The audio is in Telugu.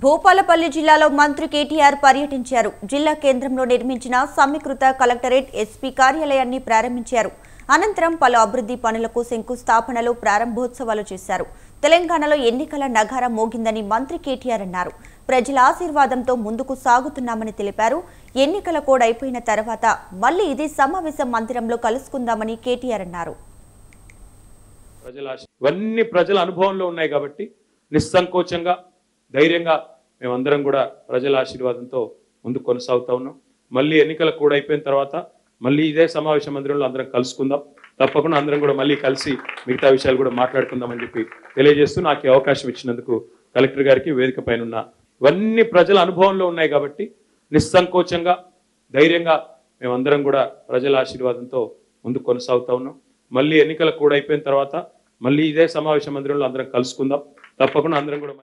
భూపాలపల్లి జిల్లాలో మంత్రి కేటీఆర్ పర్యటించారు జిల్లా కేంద్రంలో నిర్మించిన సమీకృత కలెక్టరేట్ ఎస్పీ కార్యాలయాన్ని ప్రారంభించారు అనంతరం పలు అభివృద్ధి పనులకు శంకుస్థాపనలు ప్రారంభోత్సవాలు చేశారు తెలంగాణలో ఎన్నికల నగారం మోగిందని మంత్రి కేటీఆర్ అన్నారు ప్రజల ఆశీర్వాదంతో ముందుకు సాగుతున్నామని తెలిపారు ఎన్నికల కోడ్ అయిపోయిన తర్వాత మళ్లీ ఇది సమావేశ మందిరంలో కలుసుకుందామని కేటీఆర్ అన్నారు ప్రజల ఆశ- ఇవన్నీ ప్రజల అనుభవంలో ఉన్నాయి కాబట్టి నిస్సంకోచంగా ధైర్యంగా మేమందరం కూడా ప్రజల ఆశీర్వాదంతో ముందుకు కొనసాగుతా ఉన్నాం మళ్ళీ ఎన్నికల కూడా అయిపోయిన తర్వాత మళ్ళీ ఇదే సమావేశ మందిరంలో అందరం కలుసుకుందాం తప్పకుండా అందరం కూడా మళ్ళీ కలిసి మిగతా విషయాలు కూడా మాట్లాడుకుందామని చెప్పి తెలియజేస్తూ నాకు ఈ అవకాశం ఇచ్చినందుకు కలెక్టర్ గారికి వేదిక పైన ఉన్న ఇవన్నీ ప్రజల అనుభవంలో ఉన్నాయి కాబట్టి నిస్సంకోచంగా ధైర్యంగా మేమందరం కూడా ప్రజల ఆశీర్వాదంతో ముందుకు కొనసాగుతా ఉన్నాం మళ్ళీ ఎన్నికల కూడా అయిపోయిన తర్వాత మళ్ళీ ఇదే సమావేశ మందిరంలో అందరం కలుసుకుందాం తప్పకుండా అందరం కూడా